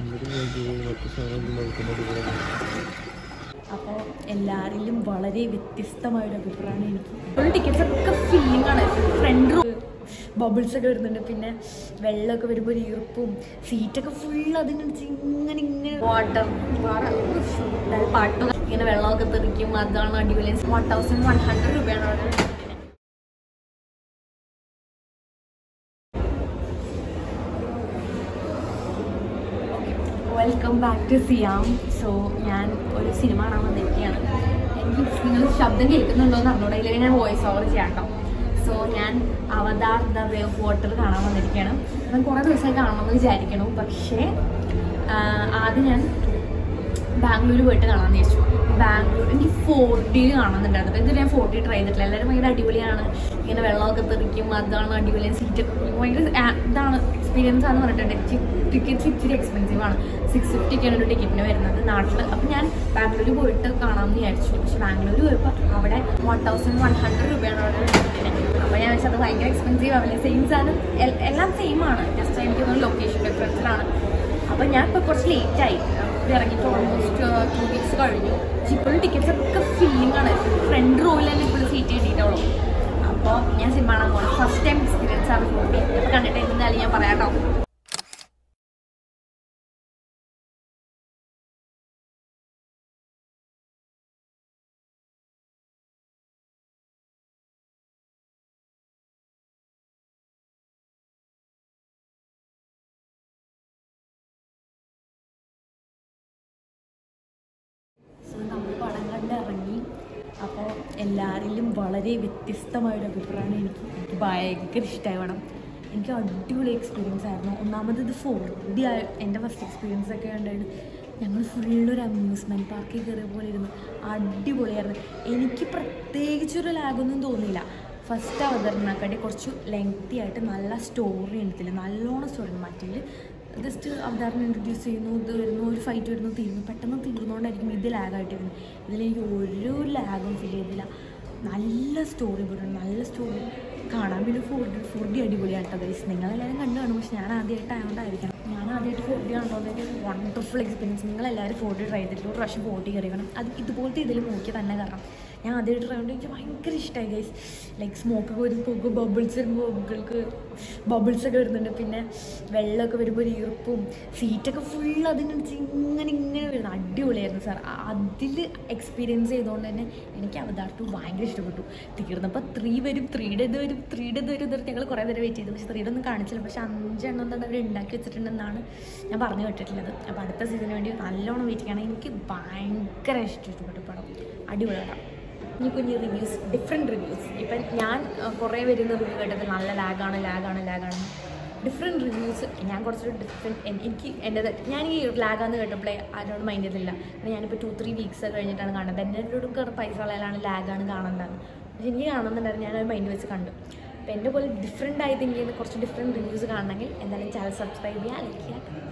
അപ്പോൾ എല്ലാവരിലും വളരെ വ്യത്യസ്തമായൊരു അഭിപ്രായമാണ് എനിക്ക് ഫുൾ ടിക്കറ്റ്സ് ഒക്കെ ഫീലിംഗ് ആണ് ഫ്രണ്ട് റോ ബബിൾസ് ഒക്കെ വരുന്നുണ്ട് പിന്നെ വെള്ളമൊക്കെ വരുമ്പോൾ ഒരു ഈർപ്പും സീറ്റൊക്കെ ഫുൾ അതിനടിച്ച് ഇങ്ങനെ ഇങ്ങനെ വാട്ടർ പാട്ടും ഇങ്ങനെ വെള്ളമൊക്കെ തെറിക്കും അതാണ് അടിപൊളി വൺ തൗസൻഡ് വൺ ഹൺഡ്രഡ് രൂപയാണ് അവിടെ ടിക്കറ്റിന് വെൽക്കം ബാക്ക് ടു സിയാം സോ ഞാൻ ഒരു സിനിമ കാണാൻ വന്നിരിക്കുകയാണ് എനിക്ക് നിങ്ങൾ ശബ്ദം കേൾക്കുന്നുണ്ടോ എന്ന് അറിഞ്ഞൂടെ ഇല്ലെങ്കിൽ ഞാൻ വോയിസ് ഓവർ ചെയ്യാം കേട്ടോ സോ ഞാൻ Avatar the way of water കാണാൻ വന്നിരിക്കുകയാണ് ഞാൻ കുറേ ദിവസമായി കാണണമെന്ന് വിചാരിക്കണം പക്ഷേ ആ, ആദ്യം ഞാൻ ബാംഗ്ലൂർ പോയിട്ട് കാണാമെന്ന് വിചാരിച്ചു ബാംഗ്ലൂർ എനിക്ക് ഫോർ ഡിയിൽ കാണുന്നുണ്ടായിരുന്നു ഇത് ഞാൻ ഫോർ ഡി ട്രൈ ചെയ്തിട്ടില്ല എല്ലാവരും ഭയങ്കര അടിപൊളിയാണ് ഇങ്ങനെ വെള്ളമൊക്കെ തെറിക്കും അതാണ് അടിപൊളി സീറ്റ് ഭയങ്കര ആ- ഇതാണ് എക്സ്പീരിയൻസ് ആണെന്ന് പറഞ്ഞിട്ടുണ്ട് ടിക്കറ്റ്സ് ഇച്ചിരി എക്സ്പെൻസീവ് ആണ് സിക്സ് ഫിഫ്റ്റിക്കാണ് ഒരു ടിക്കറ്റിന് വരുന്നത് നാട്ടിൽ അപ്പം ഞാൻ ബാംഗ്ലൂർ പോയിട്ട് കാണാമെന്ന് വിചാരിച്ചു പക്ഷെ ബാംഗ്ലൂർ പോയപ്പോൾ അവിടെ വൺ തൗസൻഡ് വൺ ഹൺഡ്രഡ് രൂപയാണ് അവിടെ ഒരു ടിക്കറ്റിന് അപ്പോൾ ഞാൻ വെച്ചത് ഭയങ്കര എക്സ്പെൻസീവ് ആവില്ല സെയിം സാധനം എൽ- എല്ലാം സെയിം ആണ് ജസ്റ്റ് എനിക്ക് തോന്നുന്നു ലൊക്കേഷൻ ഡിഫറൻസിലാണ് അപ്പോൾ ഞാൻ ഇപ്പോൾ കുറച്ച് ലേറ്റായി ഇത് ഇറങ്ങിയിട്ട് ഓൾമോസ്റ്റ് ടു വീക്സ് കഴിഞ്ഞു പക്ഷെ ഇപ്പോഴും ടിക്കറ്റ്സ് ഒക്കെ ഫീലിംഗ് ആണ് ഫ്രണ്ട് റോയിൽ തന്നെ ഇപ്പോഴും സീറ്റ് കിട്ടിയിട്ടുള്ളൂ അപ്പോൾ ഞാൻ സിനിമ കാണാൻ പോകുന്നത് ഫസ്റ്റ് ടൈം എക്സ്പീരിയൻസ് ആണ് മൂവി അപ്പോൾ കണ്ടിട്ട് എന്തായാലും ഞാൻ പറയാം കേട്ടോ സോ നമ്മൾ പടം കണ്ട് ഇറങ്ങി അപ്പോൾ എല്ലാവരിലും വളരെ വ്യത്യസ്തമായൊരു അഭിപ്രായമാണ് എനിക്ക് എനിക്ക് ഭയങ്കര ഇഷ്ടമായ പടം എനിക്ക് അടിപൊളി എക്സ്പീരിയൻസ് ആയിരുന്നു ഒന്നാമത് ഇത് ഫോർ ഡി ആയ എൻ്റെ ഫസ്റ്റ് എക്സ്പീരിയൻസ് ഒക്കെ ഉണ്ടായിരുന്നു ഞങ്ങൾ ഫുള്ളൊരു അമ്യൂസ്മെൻറ്റ് പാർക്കിൽ കയറിയ പോലെ ഇരുന്നു അടിപൊളിയായിരുന്നു എനിക്ക് പ്രത്യേകിച്ചൊരു ലാഗൊന്നും തോന്നിയില്ല ഫസ്റ്റ് അവതരണക്കാട്ടി കുറച്ച് ലെങ്തി ആയിട്ട് നല്ല സ്റ്റോറി എടുത്തില്ല നല്ലോണം സ്റ്റോറി മറ്റേതിൽ ജസ്റ്റ് അവതാരണം ഇൻട്രൊഡ്യൂസ് ചെയ്യുന്നു ഇത് വരുന്നു ഒരു ഫൈറ്റ് വരുന്നു തീരുന്നു പെട്ടെന്ന് തീർന്നുകൊണ്ടായിരിക്കും ഇത് ലാഗായിട്ട് വരുന്നത് ഇതിലെനിക്ക് ഒരു ലാഗും ഫീൽ ചെയ്തില്ല നല്ല സ്റ്റോറി പോയിട്ടുണ്ട് നല്ല സ്റ്റോറി കാണാൻ പിന്നെ ഫോർ ഡി ഫോർ ഡി അടിപൊളിയാട്ടോ ഗൈസ് നിങ്ങളെല്ലാവരും കണ്ടു കാണും പക്ഷെ ഞാൻ ആദ്യമായിട്ട് ആയതുകൊണ്ടായിരിക്കണം ഞാൻ ആദ്യമായിട്ട് ഫോർ ഡി ആണല്ലോ വണ്ടർഫുൾ എക്സ്പീരിയൻസ് നിങ്ങളെല്ലാവരും ഫോർ ഡി ട്രൈ ചെയ്തിട്ട് ഒരു പ്രാവശ്യം ഫോർ ഡി കയറിയണം അത് ഇതുപോലത്തെ ഇതിൽ നോക്കി തന്നെ കാരണം ഞാൻ ആദ്യമായിട്ട് ട്രൈ എനിക്ക് ഭയങ്കര ഇഷ്ടമായി ഗൈസ് ലൈക്ക് സ്മോക്ക് വരും പോകും ബബിൾസ് വരുമ്പോൾ ബബിൾക്ക് ബബിൾസ് ഒക്കെ വരുന്നുണ്ട് പിന്നെ വെള്ളമൊക്കെ വരുമ്പോൾ ഒരു ഈർപ്പും സീറ്റൊക്കെ ഫുൾ അതിനടിച്ച് ഇങ്ങനെ ഇങ്ങനെ വരുന്നു അടിപൊളിയായിരുന്നു സാർ അതിൽ എക്സ്പീരിയൻസ് ചെയ്തുകൊണ്ട് തന്നെ എനിക്ക് അവതാർ ടു ഭയങ്കര ഇഷ്ടപ്പെട്ടു തീർന്നപ്പോൾ ത്രീ വരും ത്രീയുടെ ഇത് വരും ത്രീയുടെ ഇത് വരും എന്നിട്ട് ഞങ്ങൾ കുറേ നേരം വെയിറ്റ് ചെയ്തു പക്ഷേ ത്രീയുടെ ഒന്നും കാണിച്ചില്ല പക്ഷേ അഞ്ചെണ്ണം തന്നെ അവർ ഉണ്ടാക്കി വെച്ചിട്ടുണ്ടെന്നാണ് ഞാൻ പറഞ്ഞു കേട്ടിട്ടുള്ളത് അപ്പോൾ അടുത്ത സീസണിന് വേണ്ടി നല്ലോണം വെയിറ്റ് ചെയ്യണം എനിക്ക് ഭയങ്കര ഇഷ്ടപ്പെട്ടു പടം അടിപൊളി പടം ഇനി കുഞ്ഞ് റിവ്യൂസ് ഡിഫറെൻറ്റ് റിവ്യൂസ് ഇപ്പം ഞാൻ അഹ്, കുറേ വരുന്ന റിവ്യൂ കേട്ടത് നല്ല ലാഗാണ് ലാഗാണ് ലാഗാണ് ഡിഫറെൻറ്റ് റിവ്യൂസ് ഞാൻ കുറച്ചൊരു ഡിഫറെൻറ്റ് എനിക്ക് എൻ്റെ ഞാൻ ഈ ലാഗാന്ന് കേട്ടപ്പോഴേ ആരോട് മൈൻഡ് ചെയ്തില്ല കാരണം ഞാനിപ്പോൾ ടു ത്രീ വീക്സ് കഴിഞ്ഞിട്ടാണ് കാണുന്നത് എൻ്റെ എന്നോട് പൈസ കളയാലാണ് ലാഗാണ് കാണേണ്ടത് പക്ഷെ എനിക്ക് കാണുന്നുണ്ടായിരുന്നു ഞാനത് മൈൻഡ് വെച്ച് കണ്ടു അപ്പോൾ എൻ്റെ പോലെ ഡിഫറെൻ്റ് ആയി തിങ്ക് ചെയ്യുന്ന കുറച്ച് ഡിഫറെൻറ്റ് റിവ്യൂസ് കാണണമെങ്കിൽ എന്തായാലും ചാനൽ സബ്സ്ക്രൈബ് ചെയ്യുക ലൈക്ക് ചെയ്യുക